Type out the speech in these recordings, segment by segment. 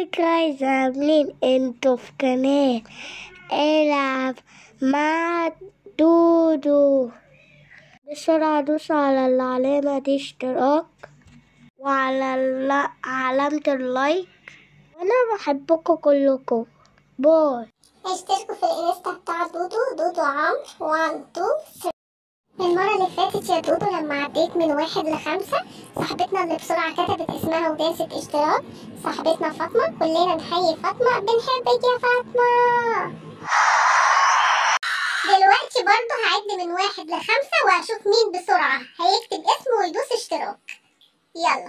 ازيك عايزة عاملين انتوا في قناة العب مع دودو بسرعة دوس على العلامة دي اشتراك وعلى الل- علامة اللايك وانا بحبكم كلكم باي اشتركوا في الانستا بتاع دودو دودو عمرو 1 2 3 المرة اللي فاتت يا دودو لما عديت من واحد لخمسة صاحبتنا اللي بسرعة كتبت اسمها وداست اشتراك صاحبتنا فاطمة كلنا نحيي فاطمة بنحبك يا فاطمة دلوقتي برضه هعد من واحد لخمسة وهشوف مين بسرعة هيكتب اسمه ويدوس اشتراك يلا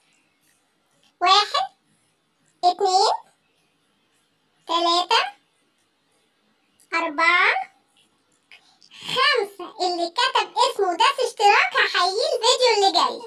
واحد اتنين تلاتة أربعة خمسة اللي كتب اسمه وداس اشتراك هحييه الفيديو اللي جاي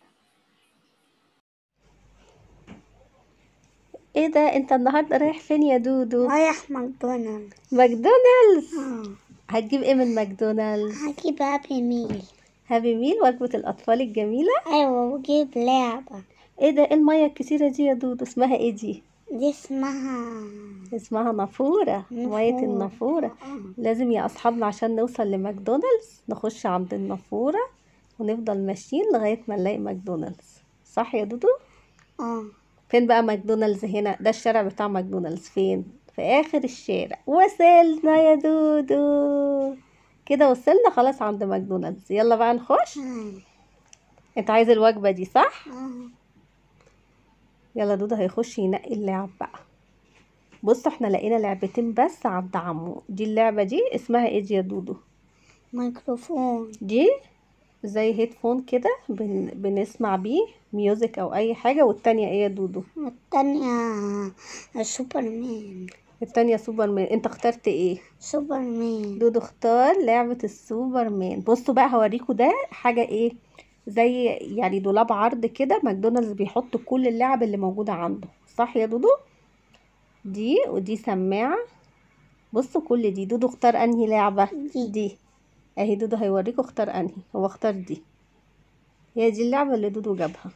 ايه ده انت النهارده رايح فين يا دودو رايح ماكدونالدز ماكدونالدز اه هتجيب ايه من ماكدونالدز هجيب هابي ميل هابي ميل وجبة الأطفال الجميلة ايوه وجيب لعبة ايه ده ايه المية الكتيرة دي يا دودو اسمها ايه دي دي اسمها اسمها نافورة مية نافورة. النافورة آه. لازم يا أصحابنا عشان نوصل لماكدونالدز نخش عند النافورة ونفضل ماشيين لغاية ما نلاقي ماكدونالدز صح يا دودو اه فين بقى ماكدونالدز هنا ده الشارع بتاع ماكدونالدز فين في اخر الشارع وصلنا يا دودو كده وصلنا خلاص عند ماكدونالدز يلا بقى نخش آه. انت عايز الوجبة دي صح آه. يلا دودو هيخش ينقي اللعب بقى بص احنا لقينا لعبتين بس عند عمو دي اللعبة دي اسمها ايه دي يا دودو ميكروفون دي زي هيدفون كده بن... بنسمع بيه ميوزك او اي حاجة والتانية ايه يا دودو والتانية سوبرمان التانية سوبرمان انت اخترت ايه سوبرمان دودو اختار لعبة السوبرمان بصوا بقى هوريكوا ده حاجة ايه زي يعني دولاب عرض كده ماكدونالدز بيحط كل اللعب اللي موجودة عنده صح يا دودو دي ودي سماعة بصوا كل دي دودو اختار انهي لعبة دي. دي اهي دودو هيوريكوا اختار انهي هو اختار دي هي دي اللعبة اللي دودو جابها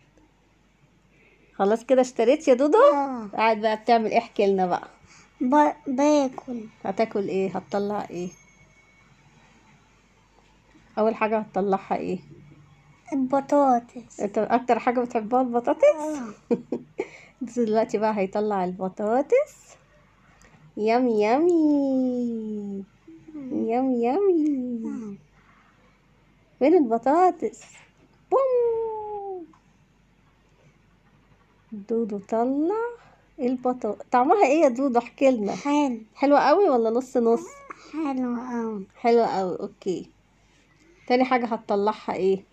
خلاص كده اشتريت يا دودو اه قاعد بقى بتعمل ايه احكي لنا بقى ب- باكل هتاكل ايه هتطلع ايه اول حاجه هتطلعها ايه البطاطس انت اكتر حاجه بتحبها البطاطس اه دلوقتي بقى هيطلع البطاطس يم يمي يم يمي آه. فين البطاطس بوم دودو طلع البطاطس طعمها ايه يا دودو احكي لنا حلو حلوه قوي ولا نص نص حلو أوي حلوه قوي اوكي تاني حاجه هتطلعها ايه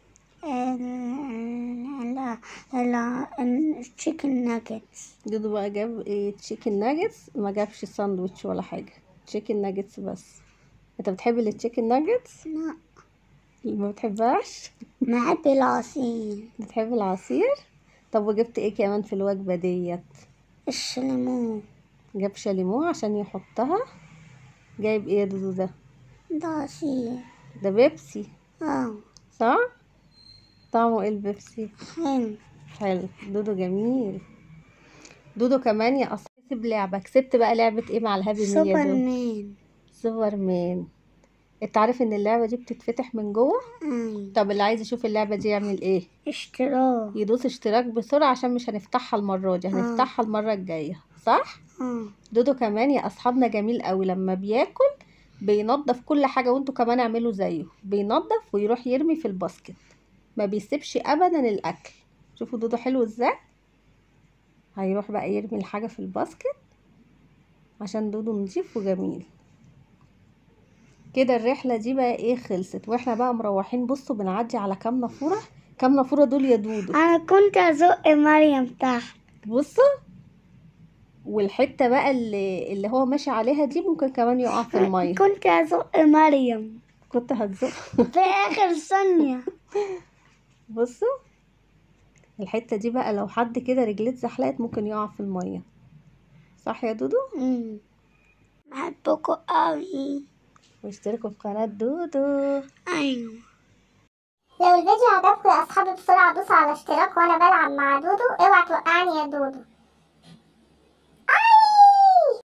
ال ال التشيكن ناجتس دودو بقى جاب ايه تشيكن ناجتس ما جابش ساندوتش ولا حاجه تشيكن ناجتس بس انت بتحب التشيكن ناجتس لا ما بتحبهاش بحب العصير بتحب العصير طب وجبت ايه كمان في الوجبه ديت الشليمون جاب شاليمو عشان يحطها جايب ايه يا دودو ده ده عصير ده بيبسي اه صح طعمه ايه البيبسي حلو حلو دودو جميل دودو كمان يا اصلا كسب لعبه كسبت بقى لعبه ايه مع الهابي ميل يا دودو سوبرمان سوبرمان انت عارف ان اللعبه دي بتتفتح من جوه أي طب اللي عايز يشوف اللعبه دي يعمل ايه اشتراك يدوس اشتراك بسرعه عشان مش هنفتحها المره دي هنفتحها المره الجايه صح اه دودو كمان يا اصحابنا جميل قوي لما بياكل بينظف كل حاجه وانتوا كمان اعملوا زيه بينظف ويروح يرمي في الباسكت ما بيسيبش ابدا الاكل شوفوا دودو حلو ازاي هيروح بقى يرمي الحاجه في الباسكت عشان دودو نضيف وجميل كده الرحله دي بقى ايه خلصت واحنا بقى مروحين بصوا بنعدي على كام نافوره كام نافوره دول يا دودو انا كنت ازق مريم تحت بصوا والحته بقى اللي اللي هو ماشي عليها دي ممكن كمان يقع في الميه كنت ازق مريم كنت هتزق في اخر ثانية بصوا الحته دي بقى لو حد كده رجليه اتزحلقت ممكن يقع في الميه صح يا دودو أمم. بحبكوا قوي واشتركوا في قناه دودو ايوه لو الفيديو عجبكم يا اصحابي بسرعة دوسوا على اشتراك وانا بلعب مع دودو اوعى توقعني يا دودو